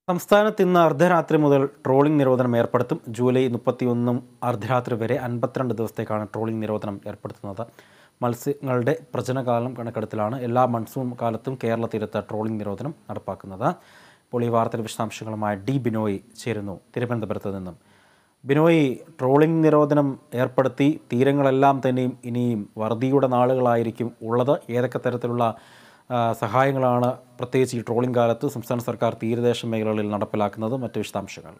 സംസ്ഥാനത്ത് ഇന്ന് അർദ്ധരാത്രി മുതൽ ട്രോളിംഗ് നിരോധനം ഏർപ്പെടുത്തും ജൂലൈ മുപ്പത്തിയൊന്നും അർദ്ധരാത്രി വരെ അൻപത്തിരണ്ട് ദിവസത്തേക്കാണ് ട്രോളിംഗ് നിരോധനം ഏർപ്പെടുത്തുന്നത് മത്സ്യങ്ങളുടെ പ്രജനകാലം കണക്കെടുത്തിലാണ് എല്ലാ മൺസൂൺ കാലത്തും കേരള തീരത്ത് ട്രോളിംഗ് നിരോധനം നടപ്പാക്കുന്നത് ഇപ്പോൾ ഈ വാർത്തയുടെ വിശദാംശങ്ങളുമായി ഡി ബിനോയ് ചേരുന്നു തിരുവനന്തപുരത്ത് നിന്നും ബിനോയ് ട്രോളിംഗ് നിരോധനം ഏർപ്പെടുത്തി തീരങ്ങളെല്ലാം തന്നെയും ഇനിയും വറുതിയുടെ നാളുകളായിരിക്കും ഉള്ളത് ഏതൊക്കെ തരത്തിലുള്ള ആ, സഹായങ്ങളാണ് പ്രത്യേകിച്ച് ഈ ട്രോളിംഗ് കാലത്ത് സംസ്ഥാന സർക്കാർ തീരദേശ മേഖലകളിൽ നടപ്പിലാക്കുന്നത് മറ്റ് വിശദാംശങ്ങൾ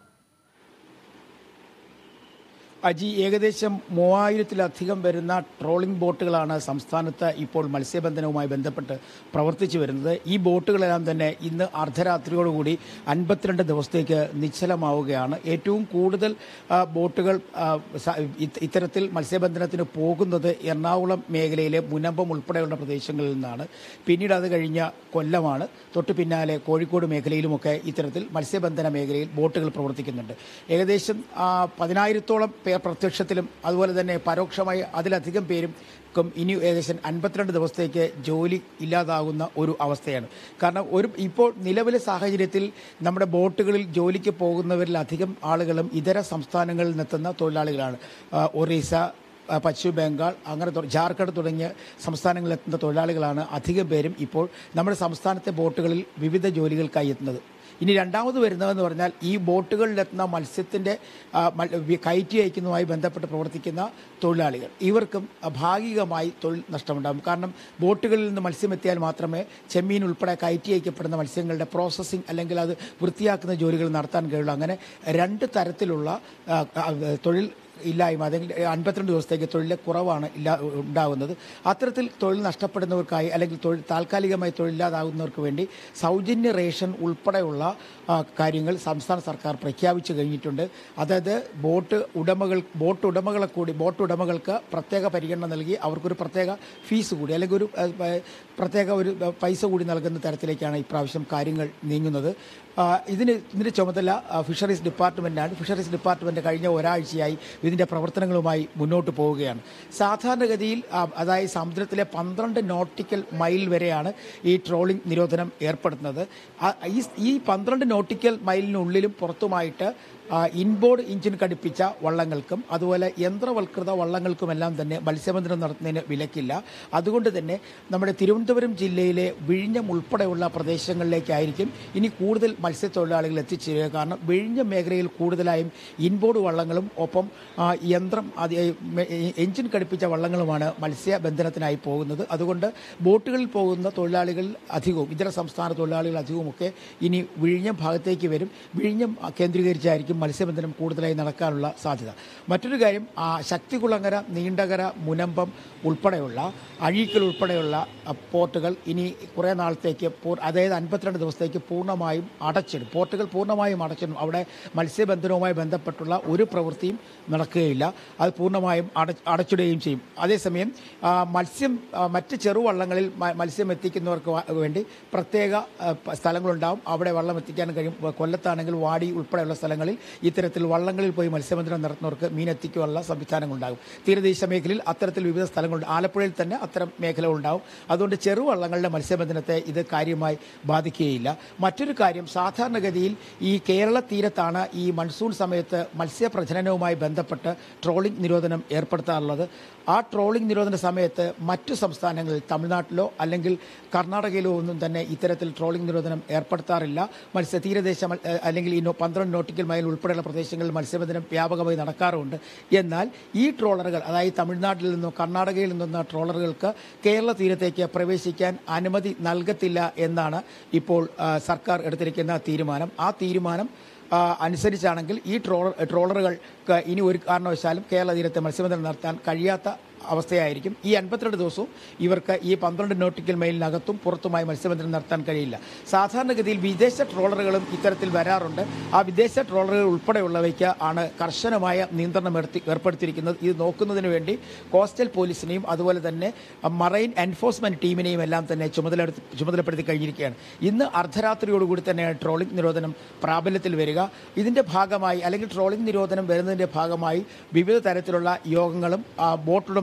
അജി ഏകദേശം മൂവായിരത്തിലധികം വരുന്ന ട്രോളിംഗ് ബോട്ടുകളാണ് സംസ്ഥാനത്ത് ഇപ്പോൾ മത്സ്യബന്ധനവുമായി ബന്ധപ്പെട്ട് പ്രവർത്തിച്ചു വരുന്നത് ഈ ബോട്ടുകളെല്ലാം തന്നെ ഇന്ന് അർദ്ധരാത്രിയോടുകൂടി അൻപത്തിരണ്ട് ദിവസത്തേക്ക് നിശ്ചലമാവുകയാണ് ഏറ്റവും കൂടുതൽ ആ, ബോട്ടുകൾ ആ, സ- ഇത്- ഇത്തരത്തിൽ മത്സ്യബന്ധനത്തിന് പോകുന്നത് എറണാകുളം മേഖലയിലെ മുനമ്പം ഉൾപ്പെടെയുള്ള പ്രദേശങ്ങളിൽ നിന്നാണ് പിന്നീട് അത് കഴിഞ്ഞ കൊല്ലമാണ് തൊട്ടു പിന്നാലെ കോഴിക്കോട് മേഖലയിലുമൊക്കെ ഇത്തരത്തിൽ മത്സ്യബന്ധന മേഖലയിൽ ബോട്ടുകൾ പ്രവർത്തിക്കുന്നുണ്ട് ഏകദേശം ആ, പതിനായിരത്തോളം പേർ പ്രത്യക്ഷത്തിലും അതുപോലെ തന്നെ പരോക്ഷമായി അതിലധികം പേരും ക്കും ഇനി ഏകദേശം അൻപത്തിരണ്ട് ദിവസത്തേക്ക് ജോലി ഇല്ലാതാകുന്ന ഒരു അവസ്ഥയാണ് കാരണം ഒരു ഇപ്പോൾ നിലവിലെ സാഹചര്യത്തിൽ നമ്മുടെ ബോട്ടുകളിൽ ജോലിക്ക് പോകുന്നവരിലധികം ആളുകളും ഇതര സംസ്ഥാനങ്ങളിൽ നിന്നെത്തുന്ന തൊഴിലാളികളാണ് ആ, ഒറീസ ആ, പശ്ചിമ ബംഗാൾ അങ്ങനെ തൊ- ജാർഖണ്ഡ് തുടങ്ങിയ സംസ്ഥാനങ്ങളിൽ എത്തുന്ന തൊഴിലാളികളാണ് അധികം പേരും ഇപ്പോൾ നമ്മുടെ സംസ്ഥാനത്തെ ബോട്ടുകളിൽ വിവിധ ജോലികൾക്കായി എത്തുന്നത് ഇനി രണ്ടാമത് വരുന്നതെന്ന് പറഞ്ഞാൽ ഈ ബോട്ടുകളിലെത്തുന്ന മത്സ്യത്തിൻ്റെ ആ, മൽ- വി- കയറ്റി അയക്കുന്നതുമായി ബന്ധപ്പെട്ട് പ്രവർത്തിക്കുന്ന തൊഴിലാളികൾ ഇവർക്കും ആ, ഭാഗികമായി തൊഴിൽ നഷ്ടമുണ്ടാകും കാരണം ബോട്ടുകളിൽ നിന്ന് മത്സ്യം എത്തിയാൽ മാത്രമേ ചെമ്മീൻ ഉൾപ്പെടെ കയറ്റി അയക്കപ്പെടുന്ന മത്സ്യങ്ങളുടെ പ്രോസസ്സിംഗ് അല്ലെങ്കിൽ അത് വൃത്തിയാക്കുന്ന ജോലികൾ നടത്താൻ കഴിയുള്ളൂ അങ്ങനെ രണ്ട് തരത്തിലുള്ള ആ, ആ, തൊഴിൽ ഇല്ലായ്മ അല്ലെങ്കിൽ അൻപത്തിരണ്ട് ദിവസത്തേക്ക് തൊഴിലെ കുറവാണ് ഇല്ലാ ഉണ്ടാകുന്നത് അത്തരത്തിൽ തൊഴിൽ നഷ്ടപ്പെടുന്നവർക്കായി അല്ലെങ്കിൽ തൊഴിൽ താൽക്കാലികമായി തൊഴിലില്ലാതാകുന്നവർക്ക് വേണ്ടി സൗജന്യ റേഷൻ ഉൾപ്പെടെയുള്ള ആ, കാര്യങ്ങൾ സംസ്ഥാന സർക്കാർ പ്രഖ്യാപിച്ചു കഴിഞ്ഞിട്ടുണ്ട് അതായത് ബോട്ട് ഉടമകൾ ബോട്ട് ഉടമകളെ കൂടി ബോട്ട് ഉടമകൾക്ക് പ്രത്യേക പരിഗണന നൽകി അവർക്കൊരു പ്രത്യേക ഫീസ് കൂടി അല്ലെങ്കിൽ ഒരു ആ, ആ, പ്രത്യേക ഒരു ആ, പൈസ കൂടി നൽകുന്ന തരത്തിലേക്കാണ് ഇപ്രാവശ്യം കാര്യങ്ങൾ നീങ്ങുന്നത് ആ, ഇതിന് ഇതിൻ്റെ ചുമതല ആ, ഫിഷറീസ് ഡിപ്പാർട്ട്മെൻറ്റാണ് ഫിഷറീസ് ഡിപ്പാർട്ട്മെൻറ്റ് കഴിഞ്ഞ ഒരാഴ്ചയായി ഇതിൻ്റെ പ്രവർത്തനങ്ങളുമായി മുന്നോട്ട് പോവുകയാണ് സാധാരണഗതിയിൽ ആ, അതായത് സമുദ്രത്തിലെ പന്ത്രണ്ട് നോട്ടിക്കൽ മൈൽ വരെയാണ് ഈ ട്രോളിംഗ് നിരോധനം ഏർപ്പെടുത്തുന്നത് ആ, ഈ ഈ പന്ത്രണ്ട് നോട്ടിക്കൽ മൈലിനുള്ളിലും പുറത്തുമായിട്ട് ആ, ഇൻബോർഡ് എഞ്ചിൻ ഘടിപ്പിച്ച വള്ളങ്ങൾക്കും അതുപോലെ യന്ത്രവൽകൃത വള്ളങ്ങൾക്കുമെല്ലാം തന്നെ മത്സ്യബന്ധനം നടത്തുന്നതിന് വിലക്കില്ല അതുകൊണ്ട് തന്നെ നമ്മുടെ തിരുവനന്തപുരം ജില്ലയിലെ വിഴിഞ്ഞം ഉൾപ്പെടെയുള്ള പ്രദേശങ്ങളിലേക്കായിരിക്കും ഇനി കൂടുതൽ മത്സ്യത്തൊഴിലാളികൾ എത്തിച്ചേരുക കാരണം വിഴിഞ്ഞം മേഖലയിൽ കൂടുതലായും ഇൻബോർഡ് വള്ളങ്ങളും ഒപ്പം ആ, യന്ത്രം അത് മെ- എഞ്ചിൻ ഘടിപ്പിച്ച വള്ളങ്ങളുമാണ് മത്സ്യബന്ധനത്തിനായി പോകുന്നത് അതുകൊണ്ട് ബോട്ടുകളിൽ പോകുന്ന തൊഴിലാളികൾ അധികവും ഇതര സംസ്ഥാന തൊഴിലാളികൾ അധികവുമൊക്കെ ഇനി വിഴിഞ്ഞം ഭാഗത്തേക്ക് വരും വിഴിഞ്ഞം കേന്ദ്രീകരിച്ചായിരിക്കും മത്സ്യബന്ധനം കൂടുതലായി നടക്കാനുള്ള സാധ്യത മറ്റൊരു കാര്യം ആ, ശക്തികുളങ്ങര നീണ്ടകര മുനമ്പം ഉൾപ്പെടെയുള്ള അഴീക്കൽ ഉൾപ്പെടെയുള്ള ആ, പോർട്ടുകൾ ഇനി കുറേ നാളത്തേക്ക് പൂർ- അതായത് അൻപത്തിരണ്ട് ദിവസത്തേക്ക് പൂർണ്ണമായും അടച്ചിടും പോർട്ടുകൾ പൂർണ്ണമായും അടച്ചിടും അവിടെ മത്സ്യബന്ധനവുമായി ബന്ധപ്പെട്ടുള്ള ഒരു പ്രവൃത്തിയും നടക്കുകയില്ല അത് പൂർണ്ണമായും അട അടച്ചിടുകയും ചെയ്യും അതേസമയം ആ, മത്സ്യം ആ, മറ്റ് ചെറുവള്ളങ്ങളിൽ മ- മത്സ്യം എത്തിക്കുന്നവർക്ക് വ- വേണ്ടി പ്രത്യേക ആ, പ- സ്ഥലങ്ങളുണ്ടാവും അവിടെ വള്ളം എത്തിക്കാൻ കഴിയും വ- കൊല്ലത്താണെങ്കിൽ വാടി ഉൾപ്പെടെയുള്ള സ്ഥലങ്ങളിൽ ഇത്തരത്തിൽ വള്ളങ്ങളിൽ പോയി മത്സ്യബന്ധനം നടത്തുന്നവർക്ക് മീൻ എത്തിക്കാനുള്ള സംവിധാനങ്ങളുണ്ടാകും തീരദേശ മേഖലയിൽ അത്തരത്തിൽ വിവിധ സ്ഥലങ്ങളുണ്ട് ആലപ്പുഴയിൽ തന്നെ അത്തരം മേഖലകളുണ്ടാവും അതുകൊണ്ട് ചെറുവള്ളങ്ങളുടെ മത്സ്യബന്ധനത്തെ ഇത് കാര്യമായി ബാധിക്കുകയില്ല മറ്റൊരു കാര്യം സാധാരണഗതിയിൽ ഈ കേരള തീരത്താണ് ഈ മൺസൂൺ സമയത്ത് മത്സ്യപ്രജനനവുമായി ബന്ധപ്പെട്ട് ട്രോളിംഗ് നിരോധനം ഏർപ്പെടുത്താറുള്ളത് ആ ട്രോളിംഗ് നിരോധന സമയത്ത് മറ്റു സംസ്ഥാനങ്ങളിൽ തമിഴ്നാട്ടിലോ അല്ലെങ്കിൽ കർണാടകയിലോ ഒന്നും തന്നെ ഇത്തരത്തിൽ ട്രോളിംഗ് നിരോധനം ഏർപ്പെടുത്താറില്ല മത്സ്യ തീരദേശ മൽ- ഏഹ് അല്ലെങ്കിൽ ഈ നോ- പന്ത്രണ്ട് നോട്ടിക്കൽ മൈൽ ഉൾപ്പെടെയുള്ള പ്രദേശങ്ങളിൽ മത്സ്യബന്ധനം വ്യാപകമായി നടക്കാറുണ്ട് എന്നാൽ ഈ ട്രോളറുകൾ അതായത് തമിഴ്നാട്ടിൽ നിന്നോ കർണാടകയിൽ നിന്നോ ട്രോളറുകൾക്ക് കേരള തീരത്തേക്ക് പ്രവേശിക്കാൻ അനുമതി നൽകത്തില്ല എന്നാണ് ഇപ്പോൾ ആ, സർക്കാർ എടുത്തിരിക്കുന്ന തീരുമാനം ആ തീരുമാനം ആ, അനുസരിച്ചാണെങ്കിൽ ഈ ട്രോളർ ട്രോളറുകൾക്ക് ഇനി ഒരു കാരണവശാലും കേരള തീരത്ത് മത്സ്യബന്ധനം നടത്താൻ കഴിയാത്ത അവസ്ഥയായിരിക്കും ഈ അൻപത്തിരണ്ട് ദിവസവും ഇവർക്ക് ഈ പന്ത്രണ്ട് നോട്ടിക്കൽ മൈലിനകത്തും പുറത്തുമായി മത്സ്യബന്ധനം നടത്താൻ കഴിയില്ല സാധാരണഗതിയിൽ വിദേശ ട്രോളറുകളും ഇത്തരത്തിൽ വരാറുണ്ട് ആ വിദേശ ട്രോളറുകൾ ഉൾപ്പെടെയുള്ളവയ്ക്ക് ആണ് കർശനമായ നിയന്ത്രണം ഏർത്തി- ഏർപ്പെടുത്തിയിരിക്കുന്നത് ഇത് നോക്കുന്നതിന് വേണ്ടി കോസ്റ്റൽ പോലീസിനെയും അതുപോലെ തന്നെ മറൈൻ എൻഫോഴ്സ്മെന്റ് ടീമിനെയും എല്ലാം തന്നെ ചുമതലപ്പെടുത്തി ചുമതലപ്പെടുത്തി കഴിഞ്ഞിരിക്കുകയാണ് ഇന്ന് അർദ്ധരാത്രിയോടുകൂടി തന്നെയാണ് ട്രോളിംഗ് നിരോധനം പ്രാബല്യത്തിൽ വരിക ഇതിന്റെ ഭാഗമായി അല്ലെങ്കിൽ ട്രോളിംഗ് നിരോധനം വരുന്നതിന്റെ ഭാഗമായി വിവിധ തരത്തിലുള്ള യോഗങ്ങളും ആ, ബോട്ട് ഉടമകൾ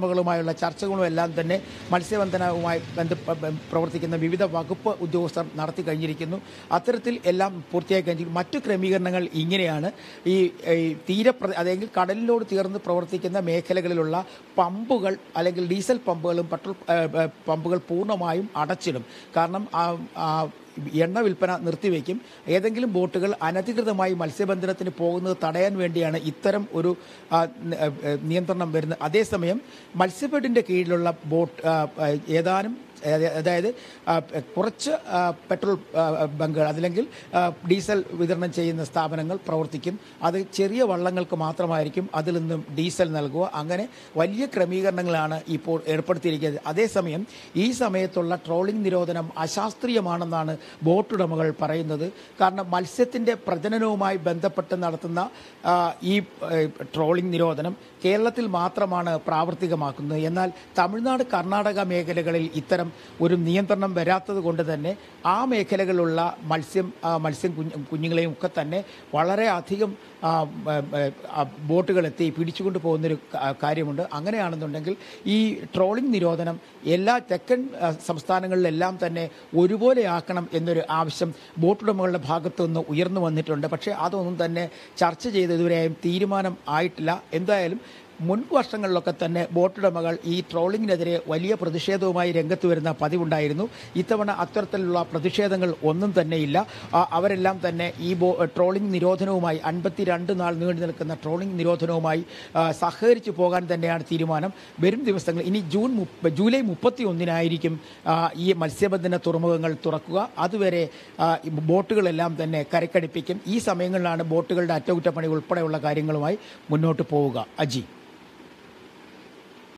ഉടമകളുമായുള്ള ചർച്ചകളും എല്ലാം തന്നെ മത്സ്യബന്ധനവുമായി ബന്ധ ബ- പ്രവർത്തിക്കുന്ന വിവിധ വകുപ്പ് ഉദ്യോഗസ്ഥർ നടത്തി കഴിഞ്ഞിരിക്കുന്നു അത്തരത്തിൽ എല്ലാം പൂർത്തിയായി കഴിഞ്ഞിരിക്കുന്നു മറ്റു ക്രമീകരണങ്ങൾ ഇങ്ങനെയാണ് ഈ ഈ തീര അല്ലെങ്കിൽ കടലിനോട് ചേർന്ന് പ്രവർത്തിക്കുന്ന മേഖലകളിലുള്ള പമ്പുകൾ അല്ലെങ്കിൽ ഡീസൽ പമ്പുകളും പെട്രോൾ ഏഹ്, ഏഹ്, പമ്പുകൾ പൂർണ്ണമായും അടച്ചിടും കാരണം ആ ആ എണ്ണ വിൽപ്പന നിർത്തിവെക്കും ഏതെങ്കിലും ബോട്ടുകൾ അനധികൃതമായി മത്സ്യബന്ധനത്തിന് പോകുന്നത് തടയാൻ വേണ്ടിയാണ് ഇത്തരം ഒരു ആ, ന- ഏഹ്, നിയന്ത്രണം വരുന്നത് അതേസമയം മത്സ്യഫെഡിൻ്റെ കീഴിലുള്ള ബോട്ട് ആ, ആ, ഏതാനും അതായത് അതായത് ആ, കുറച്ച് ആ, പെട്രോൾ ആ, ബങ്കുകൾ അല്ലെങ്കിൽ ആ, ഡീസൽ വിതരണം ചെയ്യുന്ന സ്ഥാപനങ്ങൾ പ്രവർത്തിക്കും അത് ചെറിയ വള്ളങ്ങൾക്ക് മാത്രമായിരിക്കും അതിൽ നിന്നും ഡീസൽ നൽകുക അങ്ങനെ വലിയ ക്രമീകരണങ്ങളാണ് ഇപ്പോൾ ഏർപ്പെടുത്തിയിരിക്കുന്നത് അതേസമയം ഈ സമയത്തുള്ള ട്രോളിംഗ് നിരോധനം അശാസ്ത്രീയമാണെന്നാണ് ബോട്ടുടമകൾ പറയുന്നത് കാരണം മത്സ്യത്തിൻ്റെ പ്രജനനവുമായി ബന്ധപ്പെട്ട് നടത്തുന്ന ആ, ഈ ഏ, ട്രോളിംഗ് നിരോധനം കേരളത്തിൽ മാത്രമാണ് പ്രാവർത്തികമാക്കുന്നത് എന്നാൽ തമിഴ്നാട് കർണാടക മേഖലകളിൽ ഇത്തരം ഒരു നിയന്ത്രണം വരാത്തത് കൊണ്ട് തന്നെ ആ മേഖലകളിലുള്ള മത്സ്യം ആ, മത്സ്യം കുഞ്ഞ് കുഞ്ഞുങ്ങളെയും ഒക്കെ തന്നെ വളരെ അധികം ആ, ആ, ആ, ബോട്ടുകളെത്തി പിടിച്ചുകൊണ്ട് പോകുന്നൊരു ക- കാര്യമുണ്ട് അങ്ങനെയാണെന്നുണ്ടെങ്കിൽ ഈ ട്രോളിംഗ് നിരോധനം എല്ലാ തെക്കൻ ആ, സംസ്ഥാനങ്ങളിലെല്ലാം തന്നെ ഒരുപോലെ ആക്കണം എന്നൊരു ആവശ്യം ബോട്ടുടമകളുടെ ഭാഗത്തു നിന്ന് ഉയർന്നു വന്നിട്ടുണ്ട് പക്ഷേ അതൊന്നും തന്നെ ചർച്ച ചെയ്ത് ഇതുവരെയും തീരുമാനം ആയിട്ടില്ല എന്തായാലും മുൻ വർഷങ്ങളിലൊക്കെ തന്നെ ബോട്ടുടമകൾ ഈ ട്രോളിങ്ങിനെതിരെ വലിയ പ്രതിഷേധവുമായി രംഗത്ത് വരുന്ന പതിവുണ്ടായിരുന്നു ഇത്തവണ അത്തരത്തിലുള്ള പ്രതിഷേധങ്ങൾ ഒന്നും തന്നെയില്ല ആ, അവരെല്ലാം തന്നെ ഈ ബോ ട്രോളിംഗ് നിരോധനവുമായി അൻപത്തിരണ്ട് നാൾ നീണ്ടു നിൽക്കുന്ന ട്രോളിംഗ് നിരോധനവുമായി ആ, സഹകരിച്ചു പോകാൻ തന്നെയാണ് തീരുമാനം വരും ദിവസങ്ങൾ ഇനി ജൂൺ മുപ്പ ജൂലൈ മുപ്പത്തി ഒന്നിനായിരിക്കും ആ, ഈ മത്സ്യബന്ധന തുറമുഖങ്ങൾ തുറക്കുക അതുവരെ ആ, ഈ ബോട്ടുകളെല്ലാം തന്നെ കരക്കടിപ്പിക്കും ഈ സമയങ്ങളിലാണ് ബോട്ടുകളുടെ അറ്റകുറ്റപ്പണി ഉൾപ്പെടെയുള്ള കാര്യങ്ങളുമായി മുന്നോട്ട് പോവുക അജി